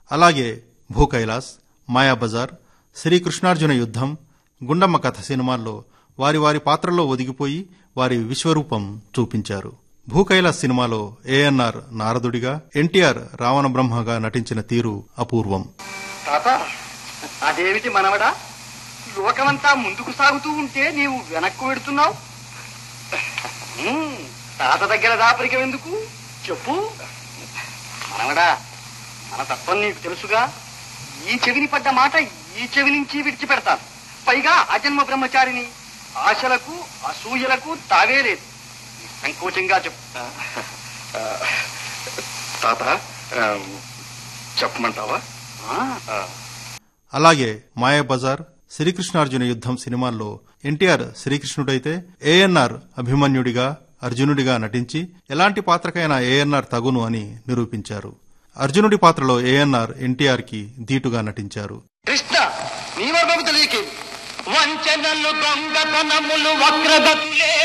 అలాగే భూ కైలాస్ మాయాబజార్ శ్రీకృష్ణార్జున యుద్ధం గుండమ్మ కథ సినిమాల్లో వారి వారి పాత్రల్లో ఒదిగిపోయి వారి విశ్వరూపం చూపించారు భూ కైలాస్ సినిమాలో ఏఎన్ఆర్ నారదుడిగా ఎన్టీఆర్ రావణ బ్రహ్మగా నటించిన తీరు అపూర్వం తాత అదేమిటి మనవడా లోకమంతా ముందుకు సాగుతూ ఉంటే నీవు వెనక్కు వెడుతున్నావు ఉమ్, తాత దగ్గర దాపరికం ఎందుకు చెప్పు మనవడా మన తత్వం నీకు తెలుసుగా ఈ చెవిని పడ్డ మాట ఈ చెవి నుంచి విడిచిపెడతాను పైగా అజన్మ బ్రహ్మచారిని ఆశలకు అసూయలకు తావే లేదు సంకోచంగా చెప్పు తాత చెప్పమంటావా అలాగే మాయాబజార్ శ్రీకృష్ణార్జున యుద్ధం సినిమాల్లో ఎన్టీఆర్ శ్రీకృష్ణుడైతే ఏఎన్ఆర్ అభిమన్యుడిగా అర్జునుడిగా నటించి ఎలాంటి పాత్రకైనా ఏఎన్ఆర్ తగును అని నిరూపించారు అర్జునుడి పాత్రలో ఏఎన్ఆర్ ఎన్టీఆర్ కి ధీటుగా నటించారు కృష్ణ నీ వర్గము తెలియకే వంచనలు దొంగతనములు వక్రగతులే